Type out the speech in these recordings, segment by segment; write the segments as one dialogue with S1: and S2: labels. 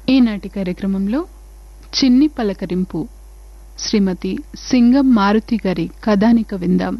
S1: ఈనాటి కార్యక్రమంలో చిన్ని పలకరింపు శ్రీమతి సింగం మారుతి గారి కథానిక విందాం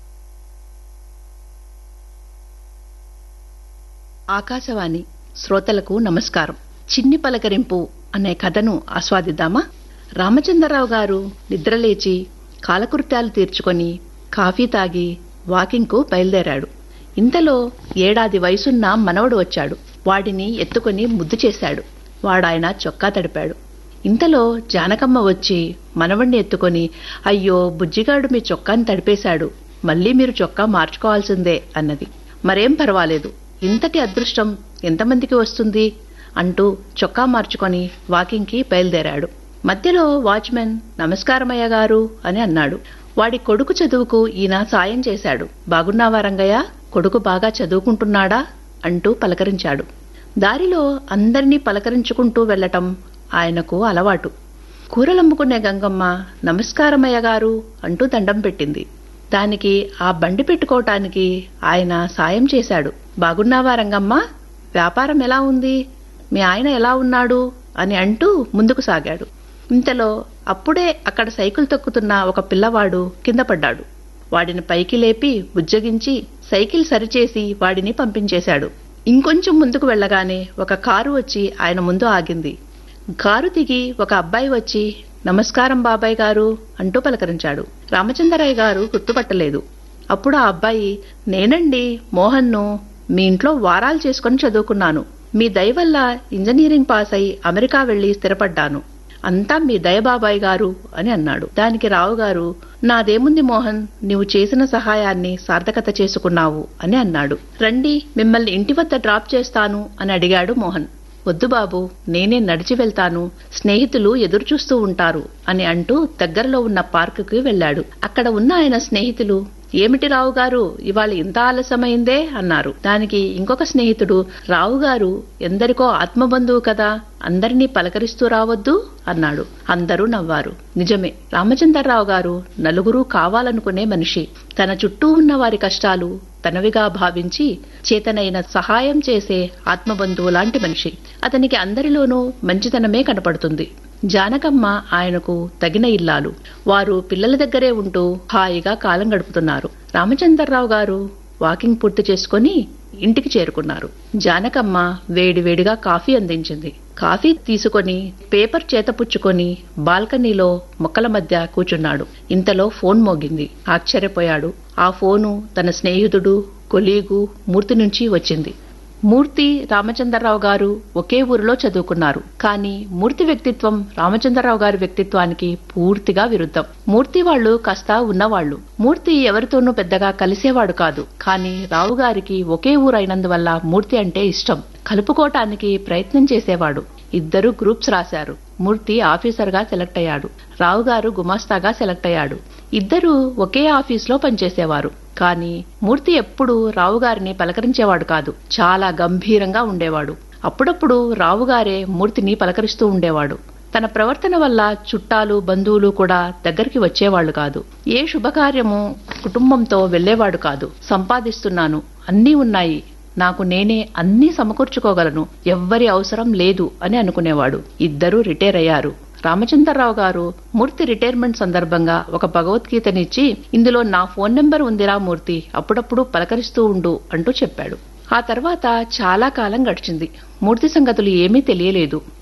S2: ఆకాశవాణి శ్రోతలకు నమస్కారం చిన్ని పలకరింపు అనే కథను ఆస్వాదిద్దామా రామచంద్రరావు గారు నిద్రలేచి కాలకృత్యాలు తీర్చుకొని కాఫీ తాగి వాకింగ్కు బయలుదేరాడు ఇంతలో ఏడాది వయసున్న మనవడు వచ్చాడు వాడిని ఎత్తుకొని ముద్దు చేశాడు వాడాయన చొక్కా తడిపాడు ఇంతలో జానకమ్మ వచ్చి మనవణ్ణి ఎత్తుకొని అయ్యో బుజ్జిగాడు మీ చొక్కాని తడిపేశాడు మళ్ళీ మీరు చొక్కా మార్చుకోవాల్సిందే అన్నది మరేం పర్వాలేదు ఇంతటి అదృష్టం ఎంతమందికి వస్తుంది అంటూ చొక్కా మార్చుకొని వాకింగ్కి బయలుదేరాడు మధ్యలో వాచ్మెన్ నమస్కారమయ్య గారు అని అన్నాడు వాడి కొడుకు చదువుకు ఈయన సాయం చేశాడు బాగున్నావా రంగయ్య కొడుకు బాగా చదువుకుంటున్నాడా అంటూ పలకరించాడు దారిలో అందరినీ పలకరించుకుంటూ వెళ్లటం ఆయనకు అలవాటు కూరలమ్ముకునే గంగమ్మ నమస్కారమయ్య గారు అంటూ దండం పెట్టింది దానికి ఆ బండి పెట్టుకోవటానికి ఆయన సాయం చేశాడు బాగున్నావా రంగమ్మ వ్యాపారం ఎలా ఉంది మీ ఆయన ఎలా ఉన్నాడు అని అంటూ ముందుకు సాగాడు ఇంతలో అప్పుడే అక్కడ సైకిల్ తొక్కుతున్న ఒక పిల్లవాడు కింద పడ్డాడు వాడిని పైకి లేపి బుజ్జగించి సైకిల్ సరిచేసి వాడిని పంపించేశాడు ఇంకొంచెం ముందుకు వెళ్ళగానే ఒక కారు వచ్చి ఆయన ముందు ఆగింది కారు దిగి ఒక అబ్బాయి వచ్చి నమస్కారం బాబాయ్ గారు అంటూ పలకరించాడు రామచంద్రయ్య గారు గుర్తుపట్టలేదు అప్పుడు ఆ అబ్బాయి నేనండి మోహన్ను మీ ఇంట్లో వారాలు చేసుకుని చదువుకున్నాను మీ దయ వల్ల ఇంజనీరింగ్ పాస్ అయి అమెరికా వెళ్లి స్థిరపడ్డాను అంతా మీ దయ బాబాయ్ గారు అని అన్నాడు దానికి రావు గారు నాదేముంది మోహన్ నీవు చేసిన సహాయాన్ని సార్థకత చేసుకున్నావు అని అన్నాడు రండి మిమ్మల్ని ఇంటి వద్ద డ్రాప్ చేస్తాను అని అడిగాడు మోహన్ వద్దు బాబు నేనే నడిచి వెళ్తాను స్నేహితులు ఎదురు చూస్తూ ఉంటారు అని అంటూ దగ్గరలో ఉన్న పార్కుకి వెళ్లాడు అక్కడ ఉన్న ఆయన స్నేహితులు ఏమిటి రావు గారు ఇవాళ ఇంత ఆలస్యమైందే అన్నారు దానికి ఇంకొక స్నేహితుడు రావు గారు ఎందరికో ఆత్మబంధువు కదా అందరినీ పలకరిస్తూ రావద్దు అన్నాడు అందరూ నవ్వారు నిజమే రామచంద్రరావు గారు నలుగురు కావాలనుకునే మనిషి తన చుట్టూ ఉన్న వారి కష్టాలు తనవిగా భావించి చేతనైన సహాయం చేసే ఆత్మబంధువు లాంటి మనిషి అతనికి అందరిలోనూ మంచితనమే కనపడుతుంది జానకమ్మ ఆయనకు తగిన ఇల్లాలు వారు పిల్లల దగ్గరే ఉంటూ హాయిగా కాలం గడుపుతున్నారు రామచంద్రరావు గారు వాకింగ్ పూర్తి చేసుకుని ఇంటికి చేరుకున్నారు జానకమ్మ వేడివేడిగా కాఫీ అందించింది కాఫీ తీసుకొని పేపర్ చేతపుచ్చుకొని బాల్కనీలో మొక్కల మధ్య కూచున్నాడు ఇంతలో ఫోన్ మోగింది ఆశ్చర్యపోయాడు ఆ ఫోను తన స్నేహితుడు కొలీగు మూర్తి నుంచి వచ్చింది మూర్తి రామచంద్రరావు గారు ఒకే ఊరిలో చదువుకున్నారు కానీ మూర్తి వ్యక్తిత్వం రామచంద్రరావు గారి వ్యక్తిత్వానికి పూర్తిగా విరుద్ధం మూర్తి వాళ్ళు కాస్త ఉన్నవాళ్లు మూర్తి ఎవరితోనూ పెద్దగా కలిసేవాడు కాదు కానీ రావు గారికి ఒకే ఊరైనందువల్ల మూర్తి అంటే ఇష్టం కలుపుకోవటానికి ప్రయత్నం చేసేవాడు ఇద్దరు గ్రూప్స్ రాశారు మూర్తి ఆఫీసర్గా సెలెక్ట్ అయ్యాడు రావు గారు గుమాస్తాగా సెలెక్ట్ అయ్యాడు ఇద్దరూ ఒకే ఆఫీస్లో పనిచేసేవారు కానీ మూర్తి ఎప్పుడూ రావు గారిని పలకరించేవాడు కాదు చాలా గంభీరంగా ఉండేవాడు అప్పుడప్పుడు రావుగారే మూర్తిని పలకరిస్తూ ఉండేవాడు తన ప్రవర్తన వల్ల చుట్టాలు బంధువులు కూడా దగ్గరికి వచ్చేవాళ్లు కాదు ఏ శుభకార్యము కుటుంబంతో వెళ్లేవాడు కాదు సంపాదిస్తున్నాను అన్నీ ఉన్నాయి నాకు నేనే అన్నీ సమకూర్చుకోగలను ఎవ్వరి అవసరం లేదు అని అనుకునేవాడు ఇద్దరూ రిటైర్ అయ్యారు రామచంద్రరావు గారు మూర్తి రిటైర్మెంట్ సందర్భంగా ఒక భగవద్గీతనిచ్చి ఇందులో నా ఫోన్ నెంబర్ ఉందిరా మూర్తి అప్పుడప్పుడు పలకరిస్తూ ఉండు అంటూ చెప్పాడు ఆ తర్వాత చాలా కాలం గడిచింది మూర్తి సంగతులు ఏమీ తెలియలేదు